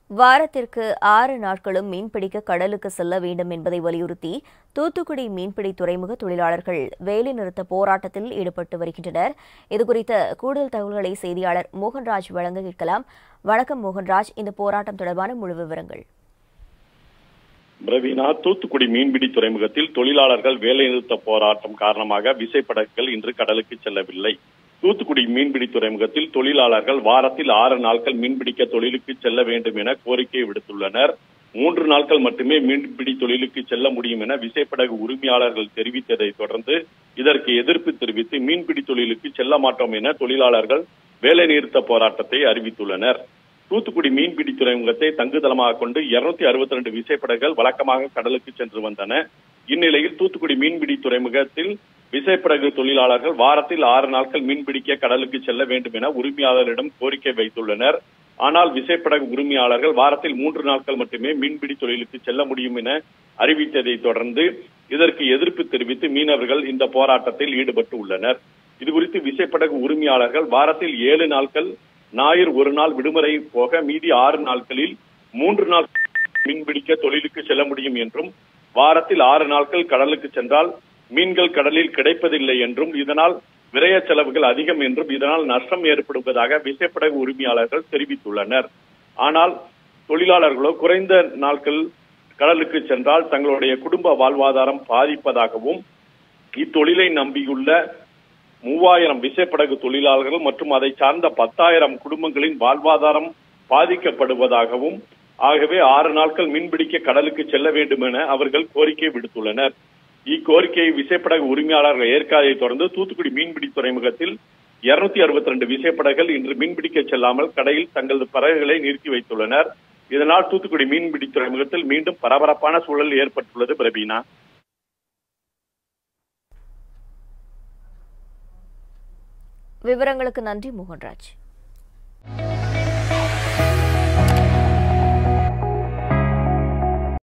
வாரத்திற்கு ஆறு நாட்களும் மீன்பிடிக்க கடலுக்கு செல்ல வேண்டும் என்பதை வலியுறுத்தி தூத்துக்குடி மீன்பிடி துறைமுக தொழிலாளர்கள் வேலைநிறுத்த போராட்டத்தில் ஈடுபட்டு வருகின்றனர் இதுகுறித்த கூடுதல் தகவல்களை செய்தியாளர் மோகன்ராஜ் வழங்க கேட்கலாம் வணக்கம் மோகன்ராஜ் இந்த போராட்டம் தொடர்பான முழு விவரங்கள் பிரவீனா தூத்துக்குடி மீன்பிடி துறைமுகத்தில் தொழிலாளர்கள் வேலைநிறுத்த போராட்டம் காரணமாக விசைப்படகுகள் இன்று கடலுக்கு செல்லவில்லை தூத்துக்குடி மீன்பிடி துறைமுகத்தில் தொழிலாளர்கள் வாரத்தில் ஆறு நாட்கள் மீன்பிடிக்க தொழிலுக்கு செல்ல வேண்டும் என கோரிக்கை விடுத்துள்ளனர் மூன்று நாட்கள் மட்டுமே மீன்பிடி தொழிலுக்கு செல்ல முடியும் என விசைப்படகு உரிமையாளர்கள் தெரிவித்ததை தொடர்ந்து இதற்கு எதிர்ப்பு தெரிவித்து மீன்பிடி தொழிலுக்கு செல்ல மாட்டோம் என தொழிலாளர்கள் வேலைநிறுத்த போராட்டத்தை அறிவித்துள்ளனர் தூத்துக்குடி மீன்பிடி துறைமுகத்தை தங்குதளமாக கொண்டு இருநூத்தி அறுபத்தி ரெண்டு விசைப்படகுகள் வழக்கமாக கடலுக்கு சென்று வந்தன இந்நிலையில் தூத்துக்குடி மீன்பிடி துறைமுகத்தில் விசைப்படகு தொழிலாளர்கள் வாரத்தில் ஆறு நாட்கள் மீன்பிடிக்க கடலுக்கு செல்ல வேண்டும் என உரிமையாளரிடம் கோரிக்கை வைத்துள்ளனர் ஆனால் விசைப்படகு உரிமையாளர்கள் வாரத்தில் மூன்று நாட்கள் மட்டுமே மீன்பிடி தொழிலுக்கு செல்ல முடியும் என அறிவித்ததை தொடர்ந்து இதற்கு எதிர்ப்பு தெரிவித்து மீனவர்கள் இந்த போராட்டத்தில் ஈடுபட்டு உள்ளனர் இதுகுறித்து விசைப்படகு உரிமையாளர்கள் வாரத்தில் ஏழு நாட்கள் ஞாயிறு ஒரு நாள் விடுமுறை போக மீதி ஆறு நாட்களில் மூன்று நாள் மீன்பிடிக்க தொழிலுக்கு செல்ல முடியும் என்றும் வாரத்தில் ஆறு நாட்கள் கடலுக்கு சென்றால் மீன்கள் கடலில் கிடைப்பதில்லை என்றும் இதனால் விரய செலவுகள் அதிகம் என்றும் இதனால் நஷ்டம் ஏற்படுவதாக விசைப்படகு உரிமையாளர்கள் தெரிவித்துள்ளனர் ஆனால் தொழிலாளர்களோ குறைந்த நாட்கள் கடலுக்கு சென்றால் தங்களுடைய குடும்ப வாழ்வாதாரம் பாதிப்பதாகவும் இத்தொழிலை நம்பியுள்ள மூவாயிரம் விசைப்படகு தொழிலாளர்கள் மற்றும் அதை சார்ந்த பத்தாயிரம் குடும்பங்களின் வாழ்வாதாரம் பாதிக்கப்படுவதாகவும் ஆகவே ஆறு நாட்கள் மீன்பிடிக்க கடலுக்கு செல்ல வேண்டும் என அவர்கள் கோரிக்கை விடுத்துள்ளனர் இக்கோரிக்கையை விசைப்படகு உரிமையாளர்கள் ஏற்காதை தொடர்ந்து தூத்துக்குடி மீன்பிடி துறைமுகத்தில் இருநூத்தி அறுபத்தி ரெண்டு விசைப்படகுகள் இன்று மீன்பிடிக்க செல்லாமல் கடையில் தங்களது படகுகளை நிறுத்தி வைத்துள்ளனர் இதனால் தூத்துக்குடி மீன்பிடி துறைமுகத்தில் மீண்டும் பரபரப்பான சூழல் ஏற்பட்டுள்ளது பிரபீனா விவரங்களுக்கு நன்றி மோகன்ராஜ்